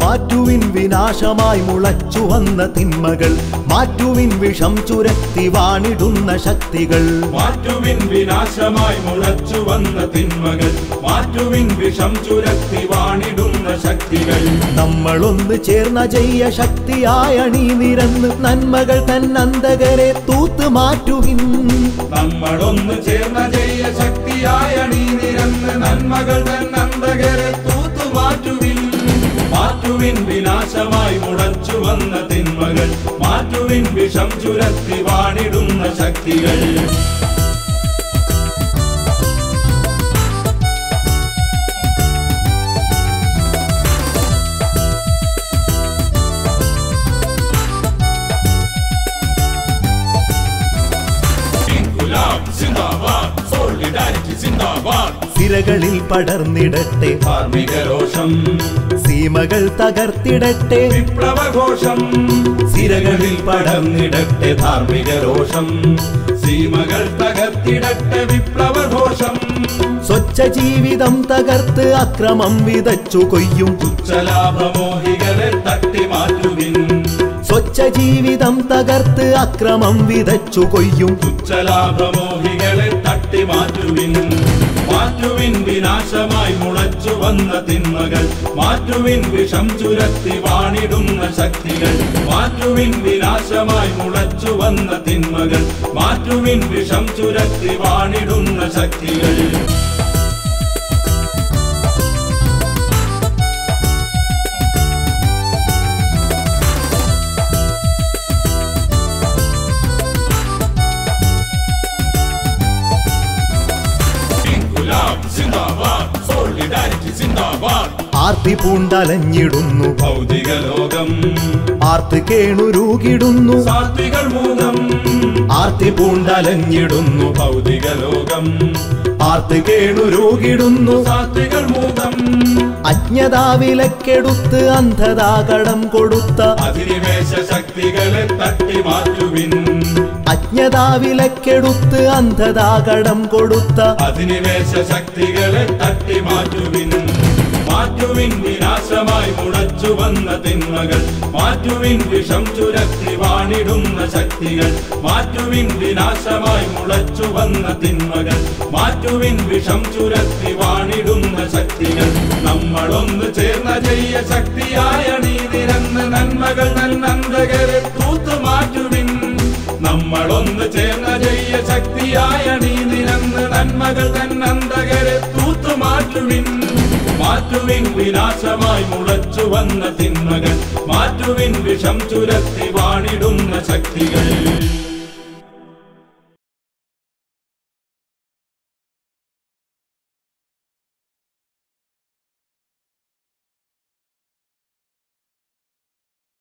മാറ്റുവിൻ വിനാശമായി മുളച്ചു വന്ന തിന്മകൾ മാറ്റുവിൻ വിഷം ചുരത്തി വാണിടുന്ന ശക്തികൾ മാറ്റുവിൻ വിനാശമായി മുളച്ചു വന്ന തിന്മകൾ മാറ്റുവിൻ വിഷം ചുരത്തി വാണിടുന്ന ശക്തികൾ നമ്മളൊന്ന് ചേർന്ന ചെയ്യ ശക്തിയായ അണി നിരന്ന് നന്മകൾ തന്നന്തകരെ തൂത്ത് മാറ്റുവിൻ നമ്മളൊന്ന് ചേർന്ന ജയ ശക്തിയായ നീ നിരന്ന് നന്മകൾ തന്നന്തകരെ തൂത്തു മാറ്റുവിൻ മാറ്റുവിൻ വിനാശമായി മുളച്ചു വന്ന തിന്മകൾ മാറ്റുവിൻ വിഷം ചുരത്തി വാണിടുന്ന ശക്തികൾ ഇൻകുലാബ് സിന്ദാബാദ് സോളിഡാരിറ്റി സിന്ദാബാദ് സിരകളിൽ പടർന്നിടട്ടെ ധാർമ്മിക രോഷം സീമകൾ തകർത്തിടട്ടെ വിപ്ലവഘോഷം സിരകളിൽ പടർന്നിടട്ടെ ധാർമ്മിക രോഷം സീമകൾ തകർത്തിടട്ടെ വിപ്ലവഘോഷം സ്വച്ഛ ജീവിതം തകർത്ത് അക്രമം വിതച്ചു കൊയ്യും തുച്ഛലാഭമോഹികളെ തട്ടിമാറ്റുവിൻ സ്വച്ഛ ജീവിതം തകർത്ത് അക്രമം വിതച്ചു കൊയ്യും തുച്ഛലാഭമോഹികളെ തട്ടിമാറ്റുവിൻ മാറ്റുവിൻ വിനാശമായി മുളച്ചു വന്ന തിന്മകൾ മാറ്റുവിൻ വിഷം ചുരത്തി വാണിടുന്ന ശക്തികൾ മാറ്റുവിൻ വിനാശമായി മുളച്ചു വന്ന തിന്മകൾ മാറ്റുവിൻ വിഷം ചുരത്തി വാണിടുന്ന ശക്തികൾ ഇൻകുലാബ് സിന്ദാബാദ് സോളിഡാരിറ്റി സിന്ദാബാദ് ആർത്തി പൂണ്ടലഞ്ഞിടുന്നു ഭൗതിക ലോകം ആർത്ത് കേണുരുകിടുന്നു സാത്വികൾ മൂലം ആർത്തി പൂണ്ടലഞ്ഞിടുന്നു ഭൗതിക ലോകം ആർത്ത് കേണുരുകിടുന്നു സാത്വികൾ മൂലം അജ്ഞതാവിലക്കെടുത്ത് അന്ധതാ കടം കൊടുത്ത അധിനിവേശ ശക്തികളെ തട്ടിമാറ്റുവിൻ അജ്ഞതാവിലക്കെടുത്ത് അന്ധതാ കടം കൊടുത്ത അധിനിവേശ ശക്തികളെ തട്ടിമാറ്റുവിൻ മാറ്റുവിൻ വിനാശമായി മുളച്ചു വന്ന തിന്മകൾ മാറ്റുവിൻ വിഷം ചുരത്തി വാണിടുന്ന ശക്തികൾ മാറ്റുവിൻ വിനാശമായി മുളച്ചു വന്ന തിന്മകൾ മാറ്റുവിൻ വിഷം ചുരത്തി വാണിടുന്ന ശക്തികൾ നമ്മളൊന്ന് ചേർന്ന ചെയ്യ ശക്തിയായ നീ നിരന്ന് നന്മകൾ നന്നന്തകരെ തൂത്തു മാറ്റുവിൻ നമ്മളൊന്ന് ചേർന്ന ചെയ്യ ശക്തിയായ നീ നിരന്ന് നന്മകൾ തന്നന്തകരെ തൂത്തു മാറ്റുവിൻ മാറ്റുവിൻ വിനാശമായി മുളച്ചു വന്ന തിന്മകൾ മാറ്റുവിൻ വിഷം ചുരത്തി വാണിടുന്ന ശക്തികൾ